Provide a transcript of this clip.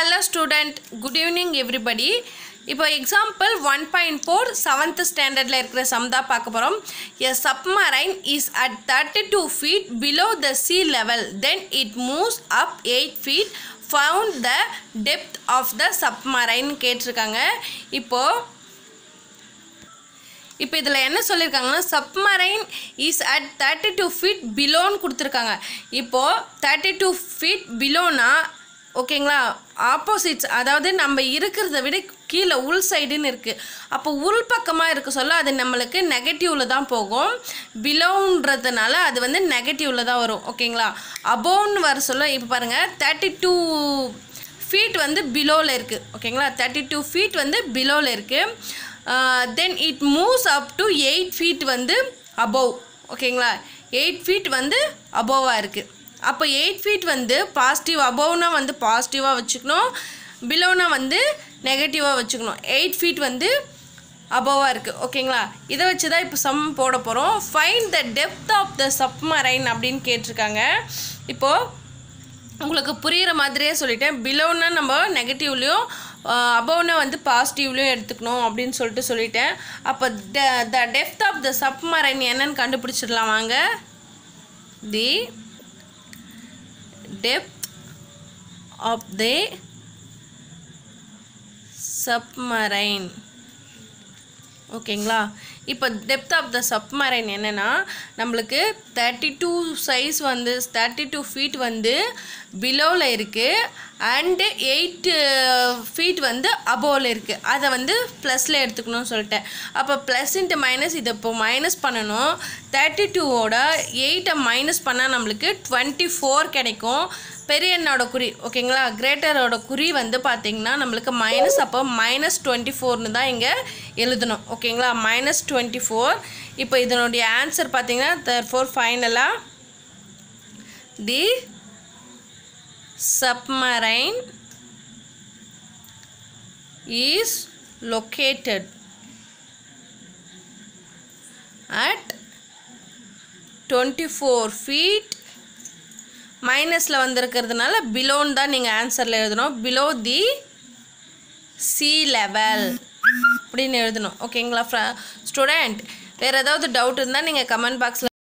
hello student good evening everybody இப்போ example one point four seventh ஸ்டாண்டர்டில் இருக்கிற sum தான் பார்க்க போகிறோம் a submarine is at thirty two feet below the sea level then it moves up eight feet found the depth of the submarine கேட்டிருக்காங்க இப்போது இப்போ இதில் என்ன சொல்லியிருக்காங்கன்னா submarine is at thirty two feet பிலோன்னு கொடுத்துருக்காங்க இப்போது தேர்ட்டி டூ ஃபீட் பிலோனா ஓகேங்களா ஆப்போசிட்ஸ் அதாவது நம்ம இருக்கிறத விட கீழே உள் சைடுன்னு இருக்குது அப்போ உள் பக்கமாக இருக்க சொல்ல அது நம்மளுக்கு நெகட்டிவில் தான் போகும் பிலோன்றதுனால அது வந்து நெகட்டிவில் தான் வரும் ஓகேங்களா அபோவ்னு வர சொல்ல இப்போ பாருங்கள் தேர்ட்டி டூ ஃபீட் வந்து பிலோவில் இருக்குது ஓகேங்களா தேர்ட்டி டூ ஃபீட் வந்து பிலோவில் இருக்குது then it moves up to eight feet வந்து அபோவ் ஓகேங்களா எயிட் ஃபீட் வந்து அபோவாக இருக்குது அப்போ எயிட் ஃபீட் வந்து பாசிட்டிவ் அபோவ்னா வந்து பாசிட்டிவாக வச்சுக்கணும் பிலோனா வந்து நெகட்டிவாக வச்சுக்கணும் எயிட் ஃபீட் வந்து அபோவாக இருக்குது ஓகேங்களா இதை வச்சு தான் இப்போ சம் போட போகிறோம் find the depth of the submarine அப்படின்னு கேட்டிருக்காங்க இப்போது உங்களுக்கு புரிகிற மாதிரியே சொல்லிட்டேன் பிலோன்னா நம்ம நெகட்டிவ்லேயும் அபோவ்னா வந்து பாசிட்டிவ்லேயும் எடுத்துக்கணும் அப்படின்னு சொல்லிட்டு சொல்லிட்டேன் அப்போ the the depth of the submarine என்னன்னு கண்டுபிடிச்சிடலாம் வாங்க the depth of the submarine ஓகேங்களா இப்போ டெப்த் ஆஃப் த சப்மரைன் என்னென்னா நம்மளுக்கு தேர்ட்டி டூ சைஸ் வந்து தேர்ட்டி டூ ஃபீட் வந்து பிலோவில் இருக்குது அண்டு எயிட் ஃபீட் வந்து அபோவில் இருக்குது அதை வந்து ப்ளஸில் எடுத்துக்கணும்னு சொல்லிட்டேன் அப்போ ப்ளஸ் இன்ட்டு மைனஸ் இதை இப்போ மைனஸ் பண்ணணும் தேர்ட்டி டூவோட எயிட்டை மைனஸ் பண்ணால் நம்மளுக்கு டுவெண்ட்டி ஃபோர் கிடைக்கும் பெரிய எண்ணோட குறி ஓகேங்களா கிரேட்டரோட குறி வந்து பார்த்திங்கன்னா நம்மளுக்கு மைனஸ் அப்போ மைனஸ் டுவெண்ட்டி ஃபோர்னு தான் இங்கே எழுதணும் ஓகேங்களா மைனஸ் டுவெண்ட்டி ஃபோர் இப்போ இதனுடைய ஆன்சர் பார்த்தீங்கன்னா தேர் ஃபோர் ஃபைனலாக தி submarine is located at 24 feet மைனஸில் வந்திருக்கிறதுனால பிலோன்னு தான் நீங்கள் ஆன்சரில் எழுதணும் பிலோ தி சி லெவல் அப்படின்னு எழுதணும் ஓகேங்களா ஸ்டூடெண்ட் வேறு ஏதாவது டவுட் இருந்தால் நீங்கள் கமெண்ட் பாக்ஸில்